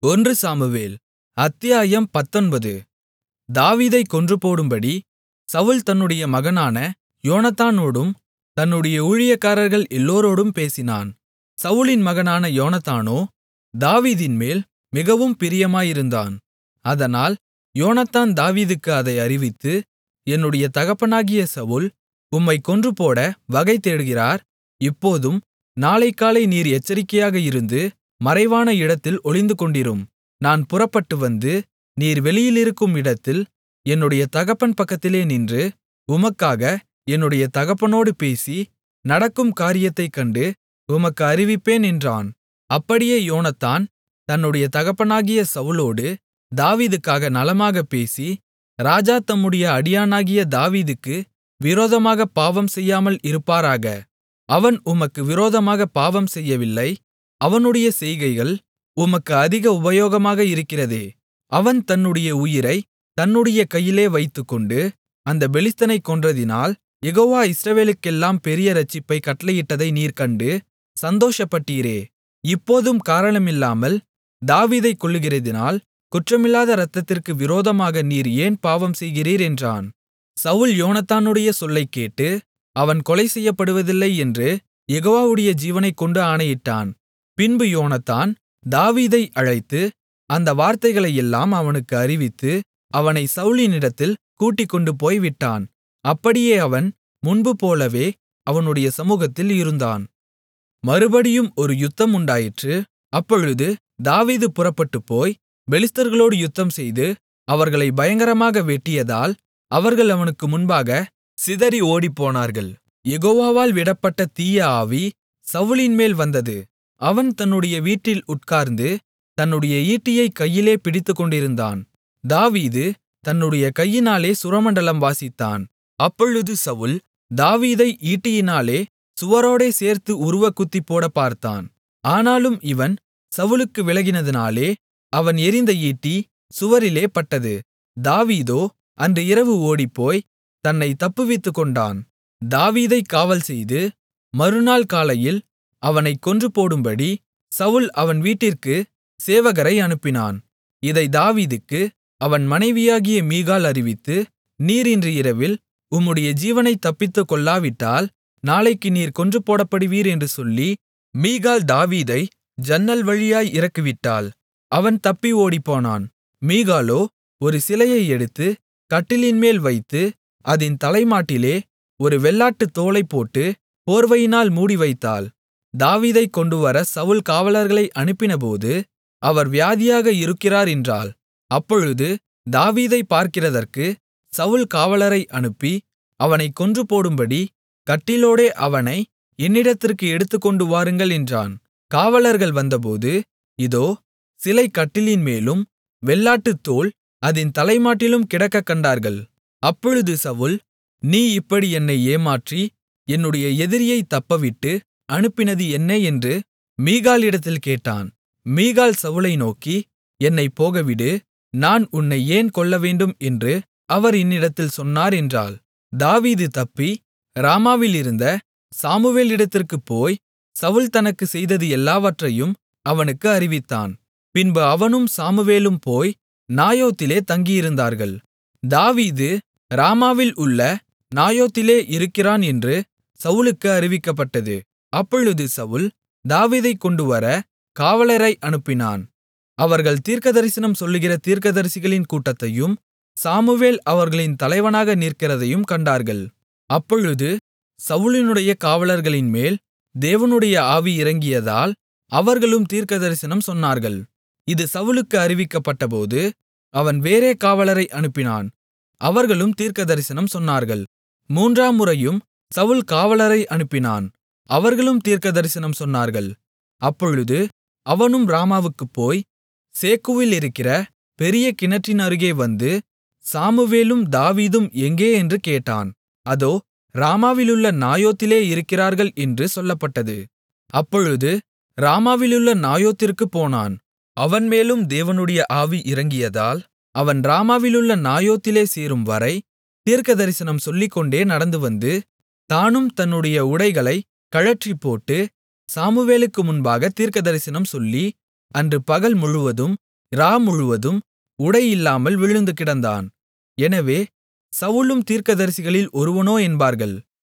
ஒன்று சாமுவேல் அத்தியாயம் பத்தொன்பது தாவீதைக் கொன்றுபோடும்படி சவுல் தன்னுடைய மகனான யோனத்தானோடும் தன்னுடைய ஊழியக்காரர்கள் எல்லோரோடும் பேசினான் சவுலின் மகனான யோனத்தானோ தாவீதின்மேல் மிகவும் பிரியமாயிருந்தான் அதனால் யோனத்தான் தாவீதுக்கு அதை அறிவித்து என்னுடைய தகப்பனாகிய சவுல் உம்மைக் கொன்றுபோட வகை தேடுகிறார் இப்போதும் நாளைக்காலை நீர் எச்சரிக்கையாக இருந்து மறைவான இடத்தில் ஒளிந்துகொண்டிரும் நான் புறப்பட்டு வந்து நீர் வெளியிலிருக்கும் இடத்தில் என்னுடைய தகப்பன் பக்கத்திலே நின்று உமக்காக என்னுடைய தகப்பனோடு பேசி நடக்கும் காரியத்தைக் கண்டு உமக்கு அறிவிப்பேன் என்றான் அப்படியே யோனத்தான் தன்னுடைய தகப்பனாகிய சவுலோடு தாவீதுக்காக நலமாகப் பேசி ராஜா தம்முடைய அடியானாகிய தாவீதுக்கு விரோதமாகப் பாவம் செய்யாமல் இருப்பாராக அவன் உமக்கு விரோதமாகப் பாவம் செய்யவில்லை அவனுடைய செய்கைகள் உமக்கு அதிக உபயோகமாக இருக்கிறதே அவன் தன்னுடைய உயிரைத் தன்னுடைய கையிலே வைத்துக்கொண்டு அந்தப் பெலிஸ்தனைக் கொன்றதினால் யெகோவா இஸ்ரவேலுக்கெல்லாம் பெரிய இரட்சிப்பைக் கட்டளையிட்டதை நீர் கண்டு சந்தோஷப்பட்டீரே இப்போதும் காரணமில்லாமல் தாவீதைக் கொல்லுகிறதினால் குற்றமில்லாத இரத்தத்திற்கு விரோதமாக நீர் ஏன் பாவம் செய்கிறீர் என்றான் சவுல் யோனத்தானுடைய சொல்லைக் கேட்டு அவன் கொலை செய்யப்படுவதில்லை என்று யெகோவாவுடைய ஜீவனைக் கொண்டு ஆணையிட்டான் பின்பு யோனத்தான் தாவீதை அழைத்து அந்த வார்த்தைகளையெல்லாம் அவனுக்கு அறிவித்து அவனை சவுலினிடத்தில் கூட்டிக்கொண்டுபோய் விட்டான் அப்படியே அவன் முன்புபோலவே அவனுடைய சமுகத்தில் இருந்தான் மறுபடியும் ஒரு யுத்தம் உண்டாயிற்று அப்பொழுது தாவீது புறப்பட்டுப்போய் பெலிஸ்தர்களோடு யுத்தம்செய்து அவர்களை பயங்கரமாக வெட்டியதால் அவர்கள் அவனுக்கு முன்பாக சிதறி ஓடிப்போனார்கள் யெகோவாவால் விடப்பட்ட தீய ஆவி சவுலின்மேல் வந்தது அவன் தன்னுடைய வீட்டில் உட்கார்ந்து தன்னுடைய ஈட்டியைக் கையிலே பிடித்துக்கொண்டிருந்தான் தாவீது தன்னுடைய கையினாலே சுரமண்டலம் வாசித்தான் அப்பொழுது சவுல் தாவீதை ஈட்டியினாலே சுவரோடே சேர்த்து உருவக்குத்திப் போடப் பார்த்தான் ஆனாலும் இவன் சவுலுக்கு விலகினதினாலே அவன் எறிந்த ஈட்டி சுவரிலே பட்டது தாவீதோ அன்று இரவு ஓடிப்போய் தன்னை தப்புவித்துக்கொண்டான் தாவீதைக் காவல்செய்து மறுநாள் காலையில் அவனைக் கொன்றுபோடும்படி சவுல் அவன் வீட்டிற்கு சேவகரை அனுப்பினான் இதை தாவீதுக்கு அவன் மனைவியாகிய மீகாள் அறிவித்து நீர் இன்று இரவில் உம்முடைய ஜீவனைத் தப்பித்துக் கொள்ளாவிட்டால் நாளைக்கு நீர் கொன்றுபோடப்படுவீர் என்று சொல்லி மீகாள் தாவீதை ஜன்னல் வழியாய் இறக்கிவிட்டாள் அவன் தப்பி ஓடிப்போனான் மீகாளோ ஒரு சிலையை எடுத்து கட்டிலின்மேல் வைத்து அதின் தலைமாட்டிலே ஒரு வெள்ளாட்டுத் தோலைப் போட்டு போர்வையினால் மூடிவைத்தாள் தாவீதைக் கொண்டுவர சவுல் காவலர்களை அனுப்பினபோது அவர் வியாதியாக இருக்கிறார் என்றாள் அப்பொழுது தாவீதை பார்க்கிறதற்கு சவுல் காவலரை அனுப்பி அவனைக் கொன்றுபோடும்படி கட்டிலோடே அவனை என்னிடத்திற்கு எடுத்துக்கொண்டு வாருங்கள் என்றான் காவலர்கள் வந்தபோது இதோ சிலை கட்டிலின் மேலும் வெள்ளாட்டுத் தோல் அதின் தலைமாட்டிலும் கிடக்கக் கண்டார்கள் அப்பொழுது சவுல் நீ இப்படி என்னை ஏமாற்றி என்னுடைய எதிரியைத் தப்பவிட்டு அனுப்பினது என்ன என்று மீகாளிடத்தில் கேட்டான் மீகாள் சவுலை நோக்கி என்னைப் போகவிடு நான் உன்னை ஏன் கொல்லவேண்டும் என்று அவர் என்னிடத்தில் சொன்னார் என்றாள் தாவீது தப்பி ராமாவிலிருந்த சாமுவேலிடத்திற்குப் போய் சவுல் தனக்கு செய்தது எல்லாவற்றையும் அவனுக்கு அறிவித்தான் பின்பு அவனும் சாமுவேலும் போய் நாயோத்திலே தங்கியிருந்தார்கள் தாவீது ராமாவில் உள்ள நாயோத்திலே இருக்கிறான் என்று சவுலுக்கு அறிவிக்கப்பட்டது அப்பொழுது சவுல் தாவீதைக் கொண்டுவர காவலரை அனுப்பினான் அவர்கள் தீர்க்கதரிசனம் சொல்லுகிற தீர்க்கதரிசிகளின் கூட்டத்தையும் சாமுவேல் அவர்களின் தலைவனாக நிற்கிறதையும் கண்டார்கள் அப்பொழுது சவுலினுடைய காவலர்களின் மேல் தேவனுடைய ஆவி இறங்கியதால் அவர்களும் தீர்க்கதரிசனம் சொன்னார்கள் இது சவுலுக்கு அறிவிக்கப்பட்டபோது அவன் வேறே காவலரை அனுப்பினான் அவர்களும் தீர்க்கதரிசனம் சொன்னார்கள் மூன்றாம் முறையும் சவுல் காவலரை அனுப்பினான் அவர்களும் தீர்க்கதரிசனம் சொன்னார்கள் அப்பொழுது அவனும் ராமாவுக்குப் போய் சேக்குவில் இருக்கிற பெரிய கிணற்றின் அருகே வந்து சாமுவேலும் தாவீதும் எங்கே என்று கேட்டான் அதோ ராமாவிலுள்ள நாயோத்திலே இருக்கிறார்கள் என்று சொல்லப்பட்டது அப்பொழுது ராமாவிலுள்ள நாயோத்திற்குப் போனான் அவன் மேலும் தேவனுடைய ஆவி இறங்கியதால் அவன் ராமாவிலுள்ள நாயோத்திலே சேரும்வரை தீர்க்கதரிசனம் சொல்லிக்கொண்டே நடந்துவந்து தானும் தன்னுடைய உடைகளைக் கழற்றிப்போட்டு சாமுவேலுக்கு முன்பாக தீர்க்கதரிசனம் சொல்லி அன்று பகல் முழுவதும் இராமுழுவதும் உடை இல்லாமல் விழுந்து கிடந்தான் எனவே சவுலும் தீர்க்கதரிசிகளில் ஒருவனோ என்பார்கள்